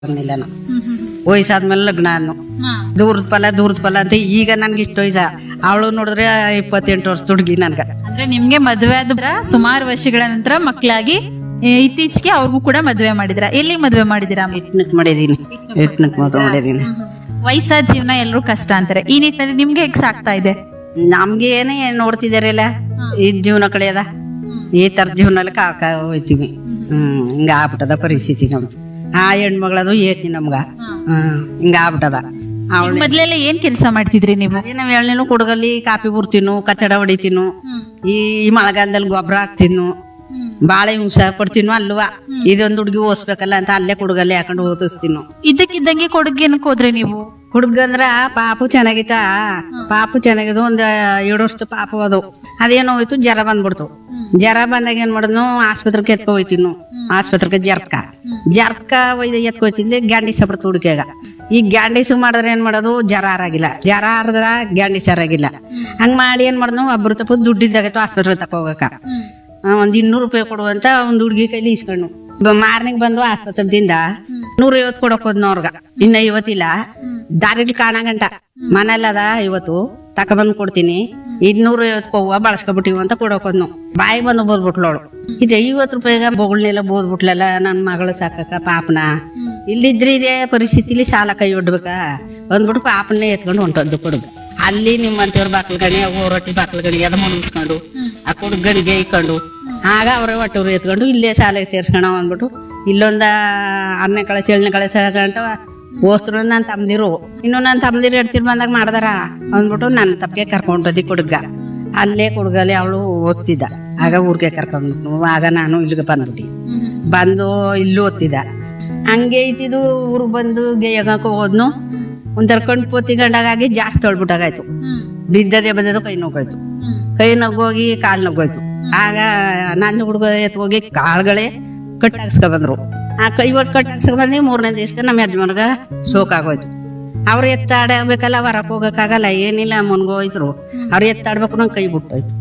ಆಗ್ಲಿಲ್ಲ ನಾವು ವಯಸ್ಸಾದ್ಮೇಲೆ ಲಗ್ನ ಅನ್ನು ದೂರದ ಫಲ ದೂರದ ಫಲ ಅಂತ ಈಗ ನನ್ಗೆ ಇಷ್ಟ ವಯಸ್ಸ ಅವಳು ನೋಡಿದ್ರೆ ಇಪ್ಪತ್ತೆಂಟು ವರ್ಷ ಹುಡುಗಿ ನನ್ಗ ಅಂದ್ರೆ ನಿಮ್ಗೆ ಮದ್ವೆ ಆದ ಸುಮಾರು ವರ್ಷಗಳ ನಂತರ ಮಕ್ಕಳಾಗಿ ಇತ್ತೀಚೆಗೆ ಅವ್ರಿಗೂ ಕೂಡ ಮದ್ವೆ ಮಾಡಿದ್ರ ಎಲ್ಲಿ ಮದ್ವೆ ಮಾಡಿದಿರಾ ಇಟ್ನಕ್ ಮಾಡಿದೀನಿ ಇಟ್ನಕ್ ಮದುವೆ ಮಾಡಿದೀನಿ ವಯಸ್ಸಾದ ಜೀವನ ಎಲ್ಲರೂ ಕಷ್ಟ ಅಂತಾರೆ ಈ ನಿಟ್ಟಿನಲ್ಲಿ ನಿಮ್ಗೆ ಹೇಗ್ ಸಾಕ್ತಾ ಇದೆ ನಮ್ಗೆ ಏನೇ ನೋಡ್ತಿದಾರಲ್ಲ ಈ ಜೀವನ ಕಳೆಯದ ಈ ತರ ಜೀವನಲ್ಲಿ ಕಾಕ ಹೋಯ್ತೀವಿ ಹ್ಮ್ ಹಿಂಗ ಆಗ್ಬಿಟ್ಟದ ಪರಿಸ್ಥಿತಿ ನಮ್ದು ಆ ಹೆಣ್ಮಗಳದು ಏತಿ ನಮ್ಗ ಹ್ಮ್ ಹಿಂಗ ಆಗ್ಬಿಟ್ಟದ ಅವಳು ಮೊದ್ಲೆಲ್ಲ ಏನ್ ಕೆಲಸ ಮಾಡ್ತಿದ್ರಿ ನೀವು ಅದೇ ನಾವ್ ಎಳ್ನೀರು ಕುಡ್ಗಲ್ಲಿ ಕಾಪಿ ಬುರ್ತೀನು ಕಚ್ಚಡ ಹೊಡಿತೀನು ಈ ಈ ಮಳೆಗಾಲದಲ್ಲಿ ಗೊಬ್ಬರ ಹಾಕ್ತೀನು ಬಾಳೆ ಹಿಂಸ ಪಡ್ತೀನು ಅಲ್ವಾ ಇದೊಂದು ಹುಡುಗಿ ಓದಿಸ್ಬೇಕಲ್ಲ ಅಂತ ಅಲ್ಲೇ ಕುಡ್ಗಲ್ಲಿ ಹಾಕೊಂಡು ಓದಿಸ್ತೀನು ಇದ್ದಕ್ಕಿದ್ದಂಗೆ ಕೊಡುಗೆನಕ್ಕೆ ಹೋದ್ರೆ ನೀವು ಹುಡುಗಂದ್ರ ಪಾಪು ಚೆನ್ನಾಗಿತ್ತ ಪಾಪು ಚೆನ್ನಾಗಿದ್ದು ಒಂದ್ ಎರಡು ವರ್ಷದ ಪಾಪು ಅದು ಅದೇನೋ ಹೋಯ್ತು ಜ್ವರ ಬಂದ್ಬಿಡ್ತು ಜ್ವರ ಬಂದಾಗ ಏನ್ ಮಾಡಿದ್ನು ಆಸ್ಪತ್ರೆಗೆ ಎತ್ಕೊ ಹೋಯ್ತಿದ್ನು ಆಸ್ಪತ್ರೆಗೆ ಜರ್ಕ ಜರ್ಕ ಒಯ್ದು ಎತ್ಕೊ ಹೋಯ್ತಿದ್ಲಿ ಗ್ಯಾಂಡಿಸ್ ಆಗ್ಬಿಡ್ತು ಹುಡುಗಿಯಾಗ ಈ ಗ್ಯಾಂಡಿಸ್ ಮಾಡಿದ್ರೆ ಏನ್ ಮಾಡೋದು ಜ್ವರ ಆರಾಗಿಲ್ಲ ಜ್ವರ ಆರದ್ರ ಗ್ಯಾಂಡಿಸ್ ಆರಾಗಿಲ್ಲ ಹಂಗ್ ಮಾಡಿ ಏನ್ ಮಾಡಿದ್ನು ಒಬ್ರು ತಪ್ಪ ದುಡ್ಡು ಇಲ್ದಾಗತ್ತು ಆಸ್ಪತ್ರೆ ತಕ ಹೋಗಕ ಆ, ಒಂದ್ ಇನ್ನೂರು ರೂಪಾಯಿ ಕೊಡುವಂತ ಒಂದ್ ಹುಡುಗಿ ಕೈಲಿ ಇಸ್ಕೊಂಡು ಮಾರ್ನಿಂಗ್ ಬಂದು ಆಸ್ಪತ್ರೆದಿಂದ ನೂರ ಐವತ್ತು ಕೊಡಕ್ ಹೋದ್ನ ಅವ್ರಗ ಇನ್ನ ಐವತ್ತಿಲ್ಲ ದಾರಿಲಿ ಕಾಣಗಂಟ ಮನೆಯಲ್ಲದ ಇವತ್ತು ತಕೊಬಂದ್ ಕೊಡ್ತೀನಿ ಇನ್ನೂರ ಐವತ್ತು ಹೂವ ಬಳಸ್ಕೊಬಿಟ್ಟಿವಿ ಅಂತ ಕೊಡಕ್ ಹೋದ್ನು ಬಾಯಿ ಬಂದು ಬೋದ್ಬಿಟ್ಲೋಳು ಇದು ಐವತ್ತು ರೂಪಾಯಿಗ ಬೊಗಳನ್ನೆಲ್ಲ ಬೋದ್ಬಿಟ್ಲಲ್ಲ ನನ್ ಮಗಳು ಸಾಕಕ್ಕ ಪಾಪನ ಇಲ್ಲಿದ್ರೆ ಇದೇ ಪರಿಸ್ಥಿತಿಲಿ ಸಾಲ ಕೈ ಒಡ್ಬೇಕಾ ಅಂದ್ಬಿಟ್ಟು ಪಾಪನ್ನೇ ಎತ್ಕೊಂಡು ಹೊಂಟದ್ದು ಕೊಡುಗ ಅಲ್ಲಿ ನಿಮ್ಮಂತವ್ರ ಬಾಕ್ಲ ಗಣಿ ರೊಟ್ಟಿ ಬಾಕ್ಲ ಗಣಿ ಅದ ಮುಗಿಸ್ಕೊಂಡು ಆ ಕೊಡುಗ್ ಗಣಿಗೆ ಇಕ್ಕೊಂಡು ಆಗ ಅವರೇ ಒಟ್ಟವ್ರು ಎತ್ಕೊಂಡು ಇಲ್ಲೇ ಶಾಲೆಗೆ ಸೇರ್ಸ್ಕೊಣ ಅಂದ್ಬಿಟ್ಟು ಇಲ್ಲೊಂದ ಆರನೇ ಕಳಸ ಏಳನೇ ಕಳಸ ಗಂಟ ಓಸ್ತರು ನನ್ನ ತಮ್ಮದಿರು ಇನ್ನು ನನ್ನ ತಮ್ಮದಿರು ಎಡ್ತಿರ್ ಬಂದಾಗ ಮಾಡ್ದಾರ ಅಂದ್ಬಿಟ್ಟು ನನ್ನ ತಪ್ಪಿಗೆ ಕರ್ಕೊಂಡದಿ ಕೊಡುಗ ಅಲ್ಲೇ ಕೊಡುಗಲ್ಲಿ ಅವಳು ಓದ್ತಿದ್ದ ಆಗ ಊರಿಗೆ ಕರ್ಕೊಂಡು ಆಗ ನಾನು ಇಲ್ಲಿಗೆ ಬಂದ್ಬಿಟ್ಟು ಬಂದು ಇಲ್ಲೂ ಓದ್ತಿದ್ದ ಹಂಗೆ ಐತಿದು ಊರಿಗೆ ಬಂದು ಗೇಯಕ್ಕೆ ಹೋದ್ನು ಒಂಥರ ಕಣ್ ಪೋತಿ ಗಂಡಾಗಿ ಜಾಸ್ತಿ ತೊಳ್ಬಿಟ್ಟಾಗಾಯ್ತು ಬಿದ್ದದೆ ಬದ್ದದು ಕೈ ನೋವಾಯ್ತು ಕೈ ನೋಗೋಗಿ ಕಾಲು ನೋಗೋಯ್ತು ಆಗ ನನ್ನ ಹುಡುಗ ಎತ್ಕೋಗಿ ಕಾಳುಗಳೇ ಕಟ್ಟಾಕ್ಸ್ಕೊ ಬಂದ್ರು ಆ ಕೈ ಒಟ್ಟು ಕಟ್ಟಾಕ್ಸ್ಕೊ ಬಂದು ಮೂರನೇ ದಿವಸಕ್ಕೆ ನಮ್ಮ ಯಜಮಾನ್ಗ ಸೋಕಾಗೋಯ್ತು ಅವ್ರು ಎತ್ತಾಡಬೇಕಲ್ಲ ಹೊರಕ್ ಹೋಗಕ್ಕಾಗಲ್ಲ ಏನಿಲ್ಲ ಮುನ್ಗೋಯ್ತು ಅವ್ರು ಎತ್ತಾಡ್ಬೇಕು ನಂಗೆ ಕೈ ಬಿಟ್ಟೋಯ್ತು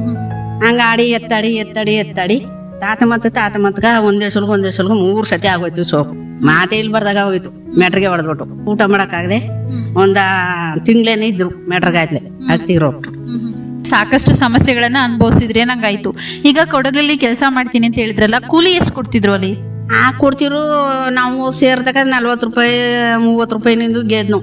ಹಂಗ ಆಡಿ ಎತ್ತಾಡಿ ಎತ್ತಾಡಿ ಎತ್ತಾಡಿ ತಾತ ಮತ್ತು ತಾತ ಮತ್ಗ ಒಂದೇ ಸೊಲ್ಗ ಒಂದೇ ಸೊಲ್ಗ ಮೂರ್ ಸತಿ ಆಗೋಯ್ತು ಸೋಕು ಮಾತೇ ಇಲ್ಲಿ ಬರ್ದಾಗ ಹೋಯ್ತು ಮೆಟ್ರಿಗೆ ಹೊಡೆದ್ಬಿಟ್ಟು ಊಟ ಮಾಡಕ್ಕಾಗದೆ ಒಂದ ತಿಂಗ್ಳೇನೆ ಇದ್ರು ಮೆಟ್ರಿಗಾಯ್ತಲೆ ಹತ್ತಿರೋಟ್ರು ಸಾಕಷ್ಟು ಸಮಸ್ಯೆಗಳನ್ನ ಅನುಭವಿಸಿದ್ರೆ ನಂಗಾಯ್ತು ಈಗ ಕೊಡಗಲ್ಲಿ ಕೆಲಸ ಮಾಡ್ತೀನಿ ಅಂತ ಹೇಳಿದ್ರಲ್ಲ ಕೂಲಿ ಎಷ್ಟು ಕೊಡ್ತಿದ್ರು ಅಲ್ಲಿ ಆ ಕೊಡ್ತಿರು ನಾವು ಸೇರ್ದಾಗ ನಲ್ವತ್ತು ರೂಪಾಯಿ ಮೂವತ್ತು ರೂಪಾಯಿನಿಂದ ಗೆದ್ನು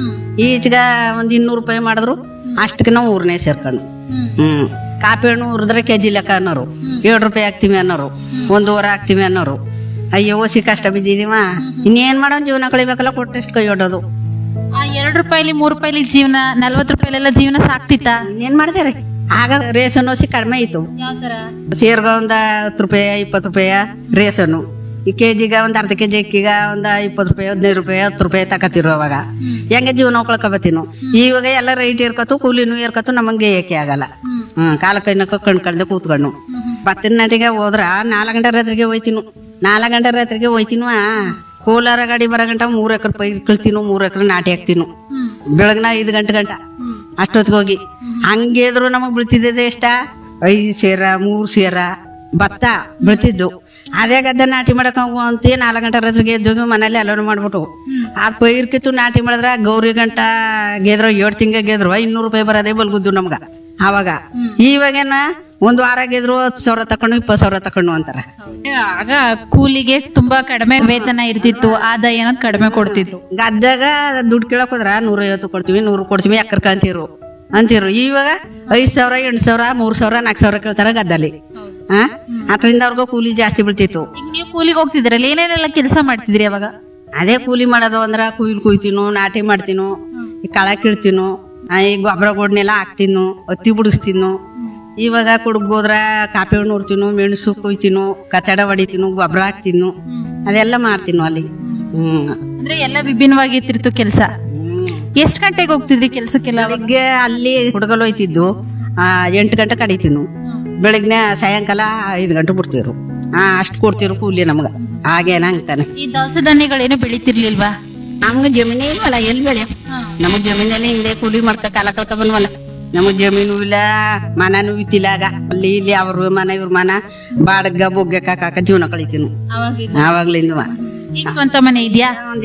ಈಚೆಗ ಒಂದ್ ಇನ್ನೂರು ರೂಪಾಯಿ ಮಾಡಿದ್ರು ಅಷ್ಟಕ್ಕೆ ನಾವು ಊರ್ನೇ ಸೇರ್ಕೊಂಡು ಹ್ಮ್ ಕಾಪಿ ಹಣ್ಣು ಹುರಿದ್ರೆ ಕೆಜಿ ಲೆಕ್ಕ ಅನ್ನೋರು ಏಳು ರೂಪಾಯಿ ಹಾಕ್ತೀವಿ ಅನ್ನೋರು ಒಂದೂವರೆ ಹಾಕ್ತೀವಿ ಅನ್ನೋರು ಅಯ್ಯೋ ಓಸಿ ಕಷ್ಟ ಬಿದ್ದಿದೀವ ಇನ್ನೇನ್ ಮಾಡೋ ಜೀವನ ಕಳಿಬೇಕಲ್ಲ ಕೊಟ್ಟಷ್ಟು ಕೈ ಹೊಡೋದು ಆ ಎರಡು ರೂಪಾಯಿಲಿ ಮೂರು ರೂಪಾಯಿಲಿ ಜೀವನ ನಲ್ವತ್ತು ರೂಪಾಯಿಲೆಲ್ಲ ಜೀವನ ಸಾಕ್ತಿತ್ತ ಏನ್ ಮಾಡ್ತಾರೆ ಆಗ ರೇಷನ್ ಓಸಿ ಕಡಿಮೆ ಇತ್ತು ಸೇರ್ಗ ಒಂದ ಹತ್ತು ರೂಪಾಯಿ ಇಪ್ಪತ್ತು ರೂಪಾಯಿ ರೇಷನ್ನು ಈ ಕೆಜಿಗ ಒಂದ್ ಅರ್ಧ ಕೆಜಿ ಅಕ್ಕಿಗ ಒಂದ ಇಪ್ಪತ್ತು ರೂಪಾಯಿ ಹದಿನೈದು ರೂಪಾಯಿ ಹತ್ತು ರೂಪಾಯಿ ತಕತಿರು ಅವಾಗ ಹೆಂಗೆ ಜೀವನ ಉಳ್ಕೊಬತ್ತೀನು ಇವಾಗ ಎಲ್ಲ ರೈಟ್ ಇರ್ಕತ್ತು ಕೂಲಿನೂ ಇರ್ಕತ್ತು ನಮಗೆ ಏಕೆ ಆಗಲ್ಲ ಹ್ಮ್ ಕಾಲ ಕೈನಕ್ಕ ಕಣ್ ಕಳ್ದೆ ಕೂತ್ಕೊಂಡು ಭತ್ತದ ನಾಟಿಗೆ ಹೋದ್ರ ನಾಲ್ಕು ಗಂಟೆ ರಾತ್ರಿಗೆ ಹೋಯ್ತೀನು ನಾಲ್ಕು ಗಂಟೆ ರಾತ್ರಿಗೆ ಹೋಯ್ತೀನು ಕೋಲಾರ ಗಾಡಿ ಬರೋ ಗಂಟ ಮೂರ್ ಎಕರೆ ಪೈ ಕಳ್ತೀನು ಮೂರ್ ಎಕರೆ ನಾಟಿ ಹಾಕ್ತೀನು ಬೆಳಗ್ನ ಐದು ಗಂಟೆ ಗಂಟ ಅಷ್ಟೊತ್ತಿಗೆ ಹೋಗಿ ಹಂಗೇದ್ರು ನಮಗ್ ಬೀಳ್ತಿದ್ದೆ ಎಷ್ಟ ಐದು ಸೇರ ಮೂರು ಸೇರ ಭತ್ತ ಬೀಳ್ತಿದ್ದು ಅದೇ ಗದ್ದೆ ನಾಟಿ ಮಾಡಕ್ ಹೋಗು ಅಂತ ನಾಲ್ಕು ಗಂಟೆ ರಾತ್ರಿಗೆ ಎದ್ದೋಗಿ ಮನೇಲಿ ಎಲ್ಲರೂ ಮಾಡ್ಬಿಟ್ಟು ಆ ಪೈರ್ಕಿತ್ತು ನಾಟಿ ಮಾಡಿದ್ರ ಗೌರಿ ಗಂಟ ಗೆದ್ರು ಏಳು ತಿಂಗ ಗೆದ್ರು ಐನೂರು ರೂಪಾಯಿ ಬರೋದೇ ಬಲ್ಗುದ್ದು ನಮ್ಗ ಆವಾಗ ಇವಾಗೇನ ಒಂದು ವಾರ ಗೆದ್ರು ಹತ್ತು ಸಾವಿರ ತಕೊಂಡು ಇಪ್ಪತ್ತು ಸಾವಿರ ತಕೊಂಡು ಅಂತಾರ ಆಗ ಕೂಲಿಗೆ ತುಂಬಾ ಕಡಿಮೆ ವೇತನ ಇರ್ತಿತ್ತು ಆದಾಯನ ಕಡಿಮೆ ಕೊಡ್ತಿದ್ರು ಗದ್ದಾಗ ದುಡ್ಡು ಕೇಳಕ್ ಹೋದ್ರ ನೂರೈವತ್ತು ಕೊಡ್ತೀವಿ ನೂರು ಕೊಡ್ತೀವಿ ಎಕ್ಕರ್ಕ ಅಂತೀರು ಅಂತೀರು ಇವಾಗ ಐದ್ ಸಾವಿರ ಎಂಟು ಸಾವಿರ ಮೂರ್ ಸಾವಿರ ನಾಲ್ಕು ಸಾವಿರ ಕೇಳ್ತಾರ ಗದ್ದಲ್ಲಿ ಹಾ ಅದರಿಂದ ಅವ್ರಿಗೂ ಕೂಲಿ ಜಾಸ್ತಿ ಬೀಳ್ತಿತ್ತು ಈಗ ನೀವು ಕೂಲಿಗೆ ಹೋಗ್ತಿದ್ರಲ್ಲ ಏನೇನೆಲ್ಲ ಕೆಲಸ ಮಾಡ್ತಿದ್ರಿ ಅವಾಗ ಅದೇ ಕೂಲಿ ಮಾಡೋದು ಅಂದ್ರ ಕುಯ್ಲ್ ಕುಯ್ತೀನು ನಾಟಿ ಮಾಡ್ತೀನು ಈ ಕಳ ಕೀಳ್ತೀನು ಆ, ಈ ಗೊಬ್ಬರ ಗೊಡ್ನೆಲ್ಲ ಹಾಕ್ತೀನು ಹತ್ತಿ ಬಿಡಿಸ್ತೀನು ಇವಾಗ ಕುಡುಗ್ ಹೋದ್ರ ಕಾಪಿ ಹಣ್ಣು ಉರ್ತೀನು ಮೆಣಸು ಕುಯ್ತೀನು ಕಚಡ ಹೊಡಿತೀನು ಗೊಬ್ಬರ ಹಾಕ್ತೀನು ಅದೆಲ್ಲ ಮಾಡ್ತೀನು ಅಲ್ಲಿ ಹ್ಮ್ ಅಂದ್ರೆ ಎಲ್ಲ ವಿಭಿನ್ನವಾಗಿರ್ತಿತ್ತು ಕೆಲಸ ಹ್ಮ್ ಎಷ್ಟ್ ಗಂಟೆಗೆ ಹೋಗ್ತಿದ್ರಿ ಕೆಲ್ಸಕ್ಕೆಲ್ಲ ಅವಾಗ? ಬೆಳಿಗ್ಗೆ ಅಲ್ಲಿ ಹುಡುಗಲು ಹೋಯ್ತಿದ್ದು ಆ, ಎಂಟು ಗಂಟೆ ಕಡಿತೀನು ಬೆಳಗ್ನೆ ಸಾಯಂಕಾಲ ಐದು ಗಂಟೆ ಬಿಡ್ತಿರು ಹಾ ಅಷ್ಟು ಕೊಡ್ತಿರು ಕೂಲಿ ನಮ್ಗ ಹಾಗೇನ ಹಂಗ್ತಾನೆ ಈ ದವಸ ಧಾನ್ಯಗಳೇನು ಬೆಳಿತಿರ್ಲಿಲ್ವಾ ನಮ್ಗೆ ಜಮೀನೇ ಇಲ್ವಲ್ಲ ಎಲ್ಲಿ ಬೆಳೆ ನಮಗ್ ಜಮೀನಲ್ಲಿ ಹಿಂದೆ ಕೂಲಿ ಮಾಡ್ಕ ಕಾಲ ಕಳ್ಕ ಬಂದ್ವಲ್ಲ ನಮಗ್ ಜಮೀನು ಇಲ್ಲ ಮನನೂ ಇತ್ತಿಲ್ಲ ಆಗ ಅಲ್ಲಿ ಇಲ್ಲಿ ಅವ್ರ ಮನ ಇವ್ರ ಮನ ಬಾಡಗ ಬೊಗ್ಗೆ ಕಾಕ ಜೀವನ ಕಳಿತೀನು ಆವಾಗ್ಲಿಂದ ಈಗ ಸ್ವಂತ ಮನೆ ಇದೆಯಾ